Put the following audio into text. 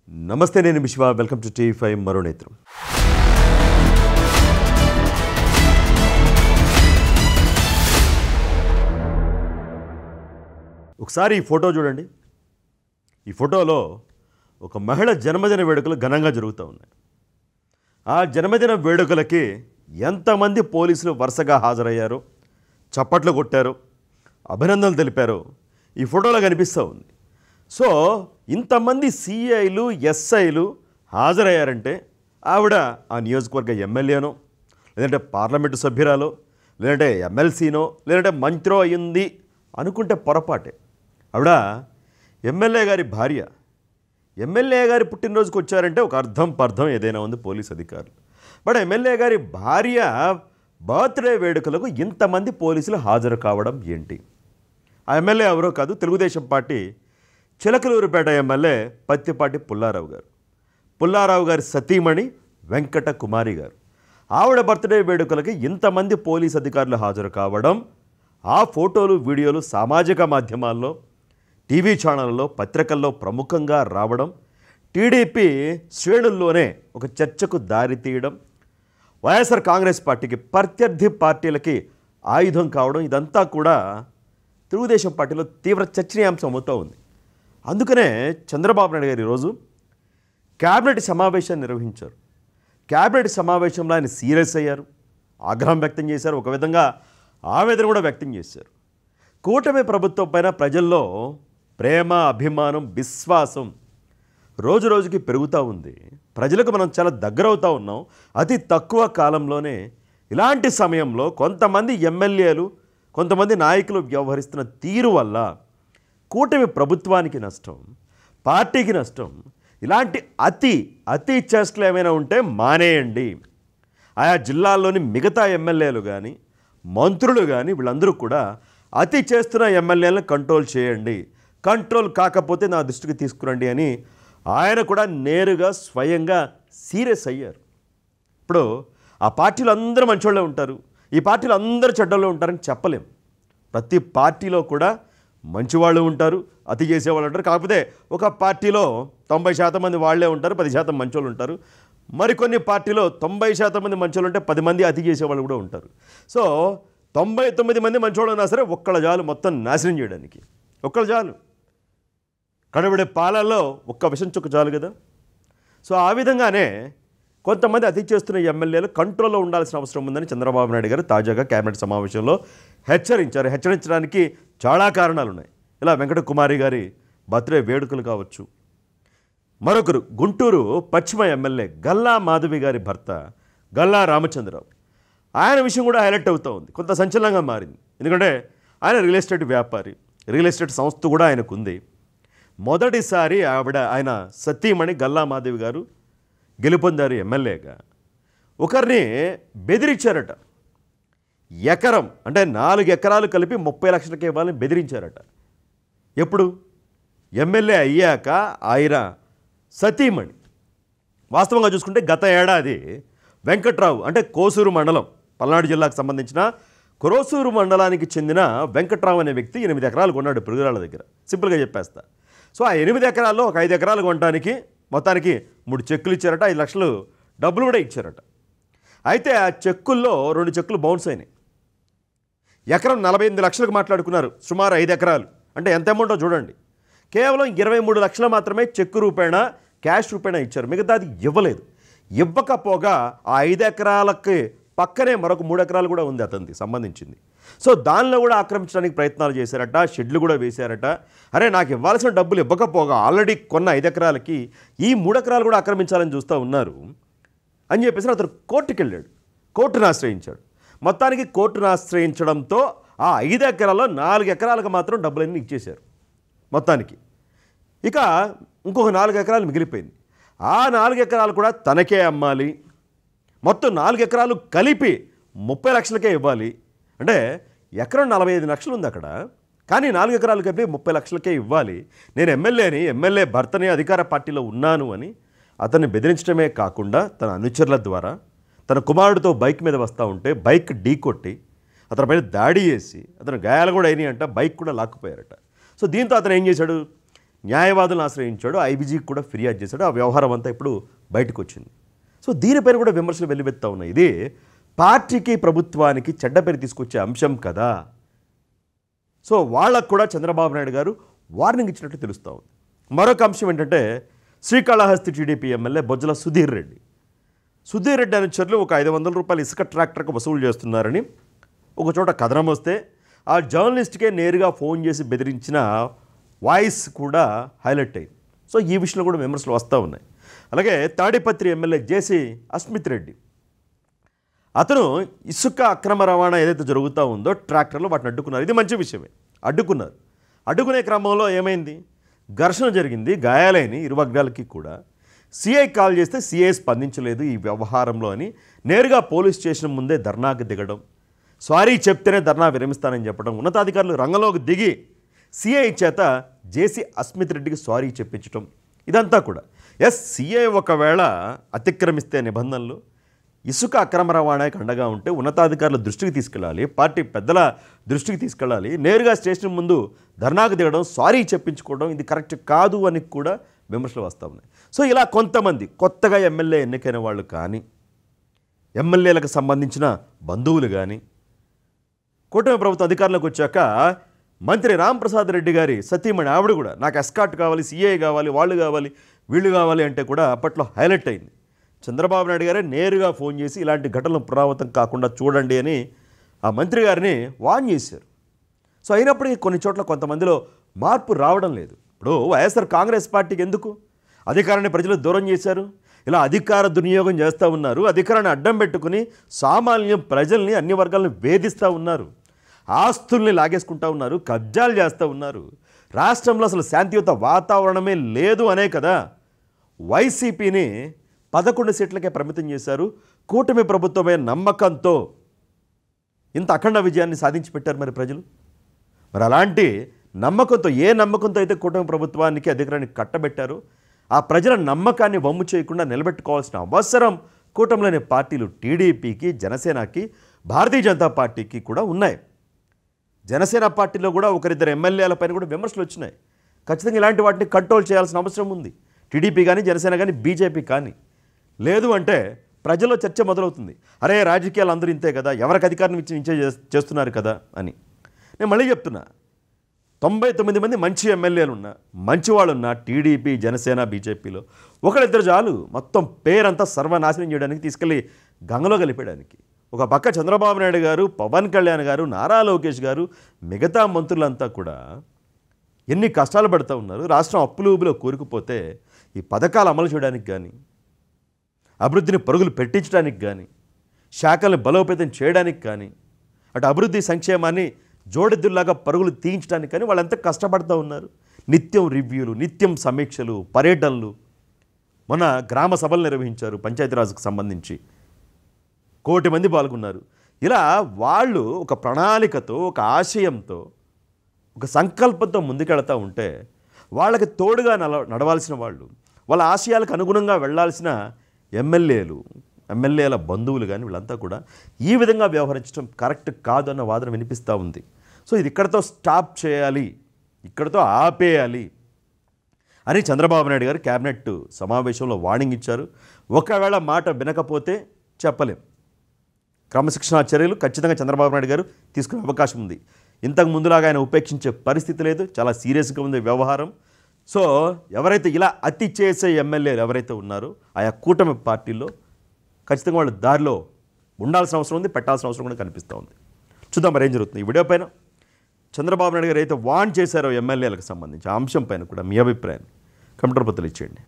నమస్తే నేను విశ్వ వెల్కమ్ టు టీవీ ఫైవ్ మరో నేత్రం ఒకసారి ఈ ఫోటో చూడండి ఈ ఫోటోలో ఒక మహిళ జన్మదిన వేడుకలు ఘనంగా జరుగుతూ ఉన్నాయి ఆ జన్మదిన వేడుకలకి ఎంతమంది పోలీసులు వరుసగా హాజరయ్యారో చప్పట్లు కొట్టారో అభినందనలు తెలిపారో ఈ ఫోటోలో కనిపిస్తూ ఉంది సో ఇంతమంది సిఐలు ఎస్ఐలు హాజరయ్యారంటే ఆవిడ ఆ నియోజకవర్గ ఎమ్మెల్యేనో లేదంటే పార్లమెంటు సభ్యురాలో లేదంటే ఎమ్మెల్సీనో లేదంటే మంత్రో అయింది అనుకుంటే పొరపాటే ఆవిడ ఎమ్మెల్యే గారి భార్య ఎమ్మెల్యే గారి పుట్టినరోజుకి వచ్చారంటే ఒక అర్థం పర్థం ఏదైనా ఉంది పోలీస్ అధికారులు బట్ ఎమ్మెల్యే గారి భార్య బర్త్డే వేడుకలకు ఇంతమంది పోలీసులు హాజరు కావడం ఏంటి ఆ ఎమ్మెల్యే ఎవరో కాదు తెలుగుదేశం పార్టీ చిలకలూరుపేట ఎమ్మెల్యే పత్తిపాటి పుల్లారావు గారు పుల్లారావు గారి సతీమణి వెంకట కుమారి గారు ఆవిడ బర్త్డే వేడుకలకి ఇంతమంది పోలీస్ అధికారులు హాజరు కావడం ఆ ఫోటోలు వీడియోలు సామాజిక మాధ్యమాల్లో టీవీ ఛానళ్ళలో పత్రికల్లో ప్రముఖంగా రావడం టీడీపీ శ్రేణుల్లోనే ఒక చర్చకు దారి తీయడం వైఎస్ఆర్ కాంగ్రెస్ పార్టీకి ప్రత్యర్థి పార్టీలకి ఆయుధం కావడం ఇదంతా కూడా తెలుగుదేశం పార్టీలో తీవ్ర చర్చనీయాంశం అవుతూ ఉంది అందుకనే చంద్రబాబు నాయుడు గారు ఈరోజు క్యాబినెట్ సమావేశాన్ని నిర్వహించారు క్యాబినెట్ సమావేశంలో ఆయన సీరియస్ అయ్యారు ఆగ్రహం వ్యక్తం చేశారు ఒక విధంగా ఆవేదన కూడా వ్యక్తం చేశారు కూటమి ప్రభుత్వం పైన ప్రజల్లో ప్రేమ అభిమానం విశ్వాసం రోజు రోజుకి పెరుగుతూ ఉంది ప్రజలకు మనం చాలా దగ్గర అవుతూ ఉన్నాం అతి తక్కువ కాలంలోనే ఇలాంటి సమయంలో కొంతమంది ఎమ్మెల్యేలు కొంతమంది నాయకులు వ్యవహరిస్తున్న తీరు వల్ల కూటమి ప్రభుత్వానికి నష్టం పార్టీకి నష్టం ఇలాంటి అతి అతి చేష్టలు ఏమైనా ఉంటే మానేయండి ఆయా జిల్లాల్లోని మిగతా ఎమ్మెల్యేలు కానీ మంత్రులు కానీ వీళ్ళందరూ కూడా అతి చేస్తున్న ఎమ్మెల్యేలను కంట్రోల్ చేయండి కంట్రోల్ కాకపోతే నా దృష్టికి తీసుకురండి అని ఆయన కూడా నేరుగా స్వయంగా సీరియస్ అయ్యారు ఇప్పుడు ఆ పార్టీలో అందరూ మంచోళ్ళే ఉంటారు ఈ పార్టీలో అందరూ చెడ్డోళ్ళే ఉంటారని చెప్పలేం ప్రతి పార్టీలో కూడా మంచివాళ్ళు ఉంటారు అతి చేసేవాళ్ళు ఉంటారు కాకపోతే ఒక పార్టీలో తొంభై శాతం మంది వాళ్ళే ఉంటారు పది శాతం మంచోళ్ళు ఉంటారు మరికొన్ని పార్టీలో తొంభై శాతం మంది మంచోళ్ళు ఉంటే పది మంది అతి చేసేవాళ్ళు కూడా ఉంటారు సో తొంభై తొమ్మిది మంది మంచోళ్ళు ఉన్నా సరే ఒక్కళ్ళ జాలు మొత్తం నాశనం చేయడానికి ఒక్కళ్ళ జాలు కడబడే పాలల్లో ఒక్క విషం చుక్క చాలు కదా సో ఆ విధంగానే కొంతమంది అతి చేస్తున్న ఎమ్మెల్యేలు కంట్రోల్లో ఉండాల్సిన అవసరం ఉందని చంద్రబాబు నాయుడు గారు తాజాగా కేబినెట్ సమావేశంలో హెచ్చరించారు హెచ్చరించడానికి చాలా కారణాలు ఉన్నాయి ఇలా వెంకట కుమారి గారి బర్త్డే వేడుకలు కావచ్చు మరొకరు గుంటూరు పశ్చిమ ఎమ్మెల్యే గల్లా మాధవి గారి భర్త గల్లా రామచంద్రరావు ఆయన విషయం కూడా హైలైట్ అవుతూ ఉంది కొంత సంచలనంగా మారింది ఎందుకంటే ఆయన రియల్ ఎస్టేట్ వ్యాపారి రియల్ ఎస్టేట్ సంస్థ కూడా ఆయనకు ఉంది మొదటిసారి ఆవిడ ఆయన సతీమణి గల్లా మాధవి గారు గెలుపొందారు ఎమ్మెల్యేగా ఒకరిని బెదిరించారట ఎకరం అంటే నాలుగు ఎకరాలు కలిపి ముప్పై లక్షలకి ఇవ్వాలని బెదిరించారట ఎప్పుడు ఎమ్మెల్యే అయ్యాక ఆయన సతీమణి వాస్తవంగా చూసుకుంటే గత ఏడాది వెంకట్రావు అంటే కోసూరు మండలం పల్నాడు జిల్లాకు సంబంధించిన కురోసూరు మండలానికి చెందిన వెంకట్రావు అనే వ్యక్తి ఎనిమిది ఎకరాలు కొన్నాడు పిరుగురాళ్ళ దగ్గర సింపుల్గా చెప్పేస్తా సో ఆ ఎనిమిది ఎకరాల్లో ఒక ఐదు ఎకరాలు కొనడానికి మొత్తానికి మూడు చెక్కులు ఇచ్చారట ఐదు లక్షలు డబ్బులు కూడా ఇచ్చారట అయితే ఆ చెక్కుల్లో రెండు చెక్కులు బౌన్స్ అయినాయి ఎకరం నలభై ఎనిమిది లక్షలకు మాట్లాడుకున్నారు సుమారు ఐదు ఎకరాలు అంటే ఎంత అమౌంటో చూడండి కేవలం ఇరవై మూడు లక్షలు మాత్రమే చెక్కు రూపేణ క్యాష్ రూపేణ ఇచ్చారు మిగతాది ఇవ్వలేదు ఇవ్వకపోగా ఆ ఐదు ఎకరాలకి పక్కనే మరొక మూడు ఎకరాలు కూడా ఉంది అతనిది సంబంధించింది సో దానిలో కూడా ఆక్రమించడానికి ప్రయత్నాలు చేశారట షెడ్లు కూడా వేశారట అరే నాకు ఇవ్వాల్సిన డబ్బులు ఇవ్వకపోగా ఆల్రెడీ కొన్న ఐదు ఎకరాలకి ఈ మూడు ఎకరాలు కూడా ఆక్రమించాలని చూస్తూ ఉన్నారు అని చెప్పేసి అతను కోర్టుకి వెళ్ళాడు కోర్టును ఆశ్రయించాడు మొత్తానికి కోర్టును ఆశ్రయించడంతో ఆ ఐదు ఎకరాల్లో నాలుగు ఎకరాలకు మాత్రం డబ్బులన్నీ ఇచ్చేశారు మొత్తానికి ఇక ఇంకొక నాలుగు ఎకరాలు మిగిలిపోయింది ఆ నాలుగు ఎకరాలు కూడా తనకే అమ్మాలి మొత్తం నాలుగు ఎకరాలు కలిపి ముప్పై లక్షలకే ఇవ్వాలి అంటే ఎకరం నలభై ఐదు లక్షలు ఉంది అక్కడ కానీ నాలుగు ఎకరాలు కలిపి ముప్పై లక్షలకే ఇవ్వాలి నేను ఎమ్మెల్యేని ఎమ్మెల్యే భర్తని అధికార పార్టీలో ఉన్నాను అని అతన్ని బెదిరించడమే కాకుండా తన అనుచరుల ద్వారా తన కుమారుడితో బైక్ మీద వస్తూ ఉంటే బైక్ ఢీ కొట్టి అతని పైన దాడి చేసి అతను గాయాలు కూడా అయినాయి అంట బైక్ కూడా లాక్కుపోయారట సో దీంతో అతను ఏం చేశాడు న్యాయవాదులను ఆశ్రయించాడు ఐబీజీకి కూడా ఫిర్యాదు చేశాడు ఆ వ్యవహారం అంతా ఇప్పుడు బయటకు వచ్చింది సో దీనిపైన కూడా విమర్శలు వెల్లువెత్తా ఉన్నాయి ఇది పార్టీకి ప్రభుత్వానికి చెడ్డ పేరు తీసుకొచ్చే అంశం కదా సో వాళ్ళకు కూడా చంద్రబాబు నాయుడు గారు వార్నింగ్ ఇచ్చినట్టు తెలుస్తూ ఉంది మరొక అంశం ఏంటంటే శ్రీకాళహస్తి టీడీపీ ఎమ్మెల్యే బొజ్జల సుధీర్ రెడ్డి సుధీర్ రెడ్డి అనుచరులు ఒక ఐదు వందల రూపాయలు ఇసుక ట్రాక్టర్కు వసూలు చేస్తున్నారని ఒక చోట కథనం వస్తే ఆ జర్నలిస్ట్కే నేరుగా ఫోన్ చేసి బెదిరించిన వాయిస్ కూడా హైలైట్ అయింది సో ఈ విషయంలో కూడా విమర్శలు వస్తూ ఉన్నాయి అలాగే తాడిపత్రి ఎమ్మెల్యే జేసీ అస్మిత్ రెడ్డి అతను ఇసుక అక్రమ రవాణా ఏదైతే జరుగుతూ ఉందో ట్రాక్టర్లు వాటిని అడ్డుకున్నారు ఇది మంచి విషయమే అడ్డుకున్నారు అడ్డుకునే క్రమంలో ఏమైంది ఘర్షణ జరిగింది గాయాలైన ఇరు వర్గాలకి కూడా సిఐ కాల్ చేస్తే సిఐ స్పందించలేదు ఈ వ్యవహారంలో అని నేరుగా పోలీస్ స్టేషన్ ముందే ధర్నాకు దిగడం సారీ చెప్తేనే ధర్నా విరమిస్తానని చెప్పడం ఉన్నతాధికారులు రంగంలోకి దిగి సిఐ చేత జేసీ అస్మిత్ రెడ్డికి సారీ చెప్పించడం ఇదంతా కూడా ఎస్ సిఐ ఒకవేళ అతిక్రమిస్తే నిబంధనలు ఇసుక అక్రమ రవాణాకి అండగా ఉంటే ఉన్నతాధికారుల దృష్టికి తీసుకెళ్ళాలి పార్టీ పెద్దల దృష్టికి తీసుకెళ్ళాలి నేరుగా స్టేషన్ ముందు ధర్నాకు దిగడం సారీ చెప్పించుకోవడం ఇది కరెక్ట్ కాదు అని కూడా విమర్శలు వస్తూ ఉన్నాయి సో ఇలా కొంతమంది కొత్తగా ఎమ్మెల్యే ఎన్నికైన వాళ్ళు కానీ ఎమ్మెల్యేలకు సంబంధించిన బంధువులు కానీ కూటమి ప్రభుత్వ అధికారంలోకి వచ్చాక మంత్రి రాంప్రసాద్ రెడ్డి గారి సతీమణి ఆవిడ కూడా నాకు ఎస్కాట్ కావాలి సీఏ కావాలి వాళ్ళు కావాలి వీళ్ళు కావాలి అంటే కూడా అప్పట్లో హైలైట్ అయింది చంద్రబాబు నాయుడు గారే నేరుగా ఫోన్ చేసి ఇలాంటి ఘటనలు పునరావృతం కాకుండా చూడండి అని ఆ మంత్రి గారిని వాన్ చేశారు సో అయినప్పటికీ కొన్ని చోట్ల కొంతమందిలో మార్పు రావడం లేదు ఇప్పుడు వైఎస్ఆర్ కాంగ్రెస్ పార్టీకి ఎందుకు అధికారాన్ని ప్రజలు దూరం చేశారు ఇలా అధికార దుర్వినియోగం చేస్తూ ఉన్నారు అధికారాన్ని అడ్డం పెట్టుకుని సామాన్యం ప్రజల్ని అన్ని వర్గాలను వేధిస్తూ ఉన్నారు ఆస్తుల్ని లాగేసుకుంటా ఉన్నారు కబ్జాలు చేస్తూ ఉన్నారు రాష్ట్రంలో అసలు శాంతియుత వాతావరణమే లేదు అనే కదా వైసీపీని పదకొండు సీట్లకే పరిమితం చేశారు కూటమి ప్రభుత్వమే నమ్మకంతో ఇంత అఖండ విజయాన్ని సాధించి పెట్టారు మరి ప్రజలు మరి అలాంటి నమ్మకంతో ఏ నమ్మకంతో అయితే కూటమి ప్రభుత్వానికి అధికారాన్ని కట్టబెట్టారో ఆ ప్రజల నమ్మకాన్ని వమ్ము చేయకుండా నిలబెట్టుకోవాల్సిన అవసరం కూటమిలోని పార్టీలు టీడీపీకి జనసేనకి భారతీయ జనతా పార్టీకి కూడా ఉన్నాయి జనసేన పార్టీలో కూడా ఒకరిద్దరు ఎమ్మెల్యేలపైన కూడా విమర్శలు వచ్చినాయి ఖచ్చితంగా ఇలాంటి వాటిని కంట్రోల్ చేయాల్సిన అవసరం ఉంది టీడీపీ కానీ జనసేన కానీ బీజేపీ కానీ లేదు అంటే ప్రజల్లో చర్చ మొదలవుతుంది అరే రాజకీయాలు అందరూ ఇంతే కదా ఎవరికి అధికారం ఇచ్చి ఇచ్చే చేస్- చేస్తున్నారు కదా అని నేను మళ్ళీ చెప్తున్నా తొంభై తొమ్మిది మంది మంచి ఎమ్మెల్యేలు ఉన్నా మంచి వాళ్ళు ఉన్నా టీడీపీ జనసేన బీజేపీలో ఒకళ్ళిద్దరు చాలు మొత్తం పేరంతా సర్వనాశనం చేయడానికి తీసుకెళ్ళి గంగలో కలిపేయడానికి ఒక పక్క చంద్రబాబు నాయుడు గారు పవన్ కళ్యాణ్ గారు నారా లోకేష్ గారు మిగతా మంత్రులంతా కూడా ఎన్ని కష్టాలు పడుతూ ఉన్నారు రాష్ట్రం అప్పులు ఊబిలో కూరుకుపోతే ఈ పథకాలు అమలు చేయడానికి కానీ అభివృద్ధిని పరుగులు పెట్టించడానికి కానీ శాఖల్ని బలోపేతం చేయడానికి కానీ అటు అభివృద్ధి సంక్షేమాన్ని జోడెద్దుల్లాగా పరుగులు తీయించడానికి కానీ వాళ్ళంతా కష్టపడుతూ ఉన్నారు నిత్యం రివ్యూలు నిత్యం సమీక్షలు పర్యటనలు మొన్న గ్రామ సభలు నిర్వహించారు పంచాయతీరాజ్కు సంబంధించి కోటి మంది పాల్గొన్నారు ఇలా వాళ్ళు ఒక ప్రణాళికతో ఒక ఆశయంతో ఒక సంకల్పంతో ముందుకెళ్తూ ఉంటే వాళ్ళకి తోడుగా నల నడవాల్సిన వాళ్ళు వాళ్ళ ఆశయాలకు అనుగుణంగా వెళ్ళాల్సిన ఎమ్మెల్యేలు ఎమ్మెల్యేల బంధువులు కానీ వీళ్ళంతా కూడా ఈ విధంగా వ్యవహరించడం కరెక్ట్ కాదు అన్న వాదన వినిపిస్తూ ఉంది సో ఇది ఇక్కడతో స్టాప్ చేయాలి ఇక్కడతో ఆపేయాలి అని చంద్రబాబు నాయుడు గారు కేబినెట్ సమావేశంలో వార్నింగ్ ఇచ్చారు ఒకవేళ మాట వినకపోతే చెప్పలేం క్రమశిక్షణా చర్యలు ఖచ్చితంగా చంద్రబాబు నాయుడు గారు తీసుకునే అవకాశం ఉంది ఇంతకు ముందులాగా ఆయన ఉపేక్షించే పరిస్థితి లేదు చాలా సీరియస్గా ఉంది వ్యవహారం సో ఎవరైతే ఇలా అతి చేసే ఎమ్మెల్యేలు ఎవరైతే ఉన్నారో ఆయా కూటమి పార్టీల్లో ఖచ్చితంగా వాళ్ళ దారిలో ఉండాల్సిన అవసరం ఉంది పెట్టాల్సిన అవసరం కూడా కనిపిస్తూ ఉంది చూద్దాం మరి ఏం జరుగుతుంది ఈ వీడియో పైన చంద్రబాబు నాయుడు గారు అయితే వాన్ చేశారో ఎమ్మెల్యేలకు సంబంధించి ఆ అంశం పైన కూడా మీ అభిప్రాయాన్ని కంప్యూటర్ పత్రులు ఇచ్చేయండి